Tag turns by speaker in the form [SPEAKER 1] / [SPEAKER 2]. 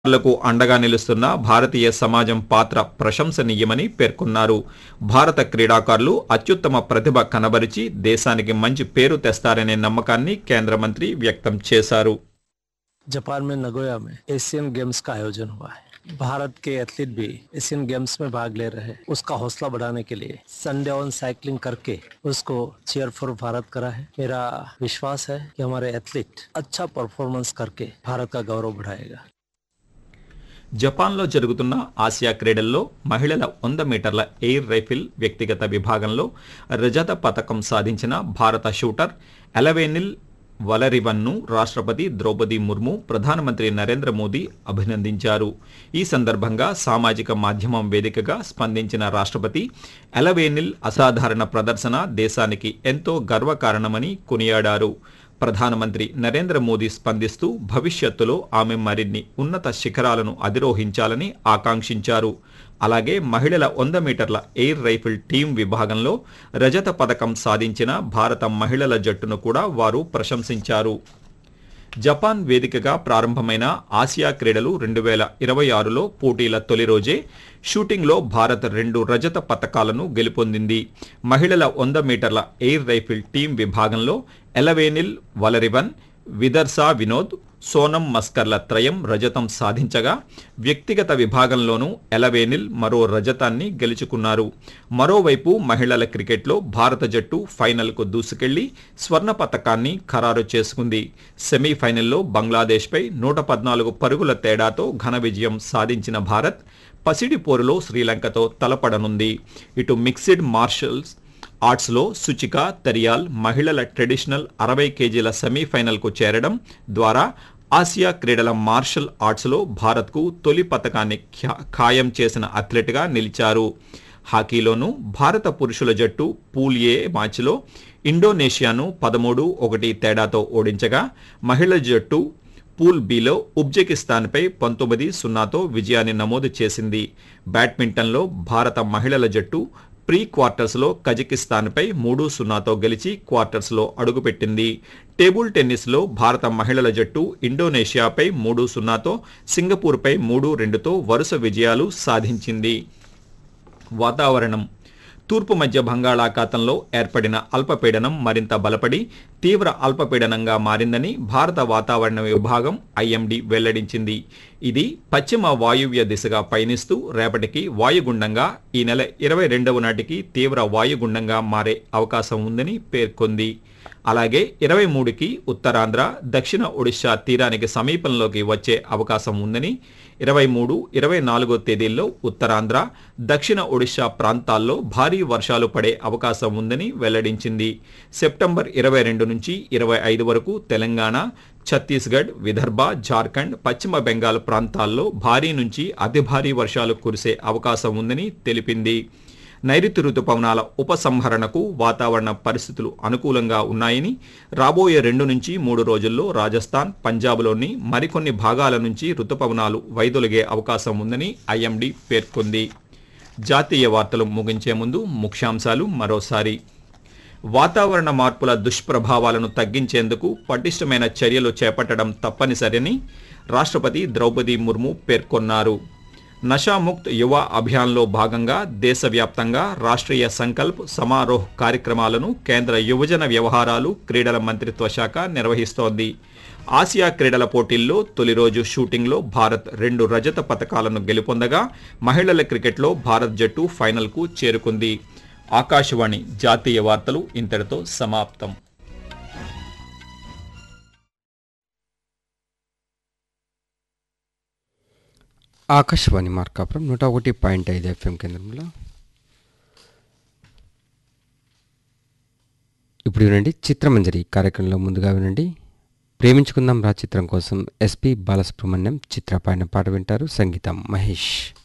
[SPEAKER 1] లకు అండగా నిలుస్తున్న భారతీయ సమాజం పాత్ర ప్రశంసనీయమని పేర్కొన్నారు భారత క్రీడాకారులు అత్యుత్తమ ప్రతిభ కనబరిచి దేశానికి మంచి పేరు తెస్తారనే నమ్మకాన్ని కేంద్ర మంత్రి వ్యక్తం చేశారు
[SPEAKER 2] जापान में नगोया में एशियन गेम्स का आयोजन हुआ है भारत के एथलीट भी एशियन गेम्स में भाग ले रहे हैं उसका हौसला बढ़ाने के लिए संडे ऑन साइकिलिंग करके उसको चेयर फॉर भारत करा है मेरा विश्वास है कि हमारे एथलीट अच्छा परफॉर्मेंस करके भारत का गौरव बढ़ाएगा
[SPEAKER 1] జపాన్లో జరుగుతున్న ఆసియా క్రీడల్లో మహిళల వంద మీటర్ల ఎయిర్ రైఫిల్ వ్యక్తిగత విభాగంలో రజత పతకం సాధించిన భారత షూటర్ ఎలవేనిల్ వలరివన్ను రాష్ట్రపతి ద్రౌపది ముర్ము ప్రధానమంత్రి నరేంద్ర మోదీ అభినందించారు ఈ సందర్భంగా సామాజిక మాధ్యమం వేదికగా స్పందించిన రాష్ట్రపతి ఎలవేనిల్ అసాధారణ ప్రదర్శన దేశానికి ఎంతో గర్వకారణమని కొనియాడారు ప్రధానమంత్రి నరేంద్ర మోదీ స్పందిస్తూ భవిష్యత్తులో ఆమె మరిన్ని ఉన్నత శిఖరాలను అధిరోహించాలని ఆకాంక్షించారు అలాగే మహిళల వంద మీటర్ల ఎయిర్ రైఫిల్ టీం విభాగంలో రజత పథకం సాధించిన భారత మహిళల జట్టును కూడా వారు ప్రశంసించారు జపాన్ వేదికగా ప్రారంభమైన ఆసియా క్రీడలు రెండు వేల ఇరవై ఆరులో పోటీల తొలి రోజే షూటింగ్లో భారత్ రెండు రజత పతకాలను గెలుపొందింది మహిళల వంద మీటర్ల ఎయిర్ రైఫిల్ టీం విభాగంలో ఎలవేనిల్ వలరివన్ విదర్సా వినోద్ సోనం మస్కర్ల త్రయం రజతం సాధించగా వ్యక్తిగత విభాగంలోనూ ఎలవేనిల్ మరో రజతాన్ని గెలుచుకున్నారు మరోవైపు మహిళల క్రికెట్లో భారత జట్టు ఫైనల్కు దూసుకెళ్లి స్వర్ణ పతకాన్ని ఖరారు చేసుకుంది సెమీఫైనల్లో బంగ్లాదేశ్పై నూట పద్నాలుగు పరుగుల తేడాతో ఘన విజయం సాధించిన భారత్ పసిడి పోరులో శ్రీలంకతో తలపడనుంది ఇటు మిక్సిడ్ మార్షల్స్ ఆర్ట్స్లో సుచిక తరియాల్ మహిళల ట్రెడిషనల్ అరవై కేజీల సెమీఫైనల్కు చేరడం ద్వారా ఆసియా క్రీడల మార్షల్ ఆర్ట్స్లో భారత్కు తొలి పతకాన్ని ఖ్యా- ఖాయం చేసిన అథ్లెట్గా నిలిచారు హాకీలోనూ భారత పురుషుల జట్టు పూల్ ఏ మ్యాచ్లో ఇండోనేషియాను పదమూడు ఒకటి తేడాతో ఓడించగా మహిళల జట్టు పూల్ బిలో ఉజ్బెకిస్తాన్పై పంతొమ్మిది సున్నాతో విజయాన్ని నమోదు చేసింది బ్యాడ్మింటన్లో భారత మహిళల జట్టు ప్రీ క్వార్టర్స్లో కజకిస్తాన్పై మూడు సున్నాతో గెలిచి క్వార్టర్స్లో అడుగుపెట్టింది టేబుల్ టెన్నిస్లో భారత మహిళల జట్టు ఇండోనేషియాపై మూడు సున్నాతో సింగపూర్పై మూడు రెండుతో వరుస విజయాలు సాధించింది వాతావరణం తూర్పు మధ్య బంగాళాఖాతంలో ఏర్పడిన అల్పపీడనం మరింత బలపడి తీవ్ర అల్పపీడనంగా మారిందని భారత వాతావరణ విభాగం ఐఎండీ వెల్లడించింది ఇది పశ్చిమ వాయువ్య దిశగా పయనిస్తూ రేపటికి వాయుగుండంగా ఈ నెల ఇరవై రెండవ నాటికి తీవ్ర వాయుగుండంగా మారే అవకాశం ఉందని పేర్కొంది అలాగే ఇరవై మూడుకి ఉత్తరాంధ్ర దక్షిణ ఒడిశా తీరానికి సమీపంలోకి వచ్చే అవకాశం ఉందని ఇరవై మూడు ఇరవై నాలుగో తేదీల్లో ఉత్తరాంధ్ర దక్షిణ ఒడిశా ప్రాంతాల్లో భారీ వర్షాలు పడే అవకాశం ఉందని వెల్లడించింది సెప్టెంబర్ ఇరవై రెండు నుంచి ఇరవై ఐదు వరకు తెలంగాణ ఛత్తీస్గఢ్ విదర్భ జార్ఖండ్ పశ్చిమ బెంగాల్ ప్రాంతాల్లో భారీ నుంచి అతి భారీ వర్షాలు కురిసే అవకాశం ఉందని తెలిపింది నైరుతి రుతుపవనాల ఉపసంహరణకు వాతావరణ పరిస్థితులు అనుకూలంగా ఉన్నాయని రాబోయే రెండు నుంచి మూడు రోజుల్లో రాజస్థాన్ పంజాబ్లోని మరికొన్ని భాగాల నుంచి రుతుపవనాలు వైదొలిగే అవకాశం ఉందని ఐఎండీ పేర్కొంది జాతీయ వార్తలు ముగించే ముందు ముఖ్యాంశాలు మరోసారి వాతావరణ మార్పుల దుష్ప్రభావాలను తగ్గించేందుకు పటిష్టమైన చర్యలు చేపట్టడం తప్పనిసరని రాష్ట్రపతి ద్రౌపది ముర్ము పేర్కొన్నారు నషాముక్త్ యువ అభియాన్లో భాగంగా దేశవ్యాప్తంగా రాష్ట్రీయ సంకల్ప్ సమారోహ్ కార్యక్రమాలను కేంద్ర యువజన వ్యవహారాలు క్రీడల మంత్రిత్వ శాఖ నిర్వహిస్తోంది ఆసియా క్రీడల పోటీల్లో తొలి రోజు షూటింగ్లో భారత్ రెండు రజత పతకాలను గెలుపొందగా మహిళల క్రికెట్లో భారత్ జట్టు ఫైనల్కు చేరుకుంది ఆకాశవాణి జాతీయ వార్తలు ఇంతటితో సమాప్తం
[SPEAKER 3] ఆకాశవాణి మార్కాపురం నూట ఒకటి పాయింట్ ఐదు ఎఫ్ఎం కేంద్రంలో ఇప్పుడు వినండి చిత్రమంజరి కార్యక్రమంలో ముందుగా వినండి ప్రేమించుకుందాం రా చిత్రం కోసం ఎస్పి బాలసుబ్రహ్మణ్యం చిత్రపాయన పాట వింటారు సంగీతం మహేష్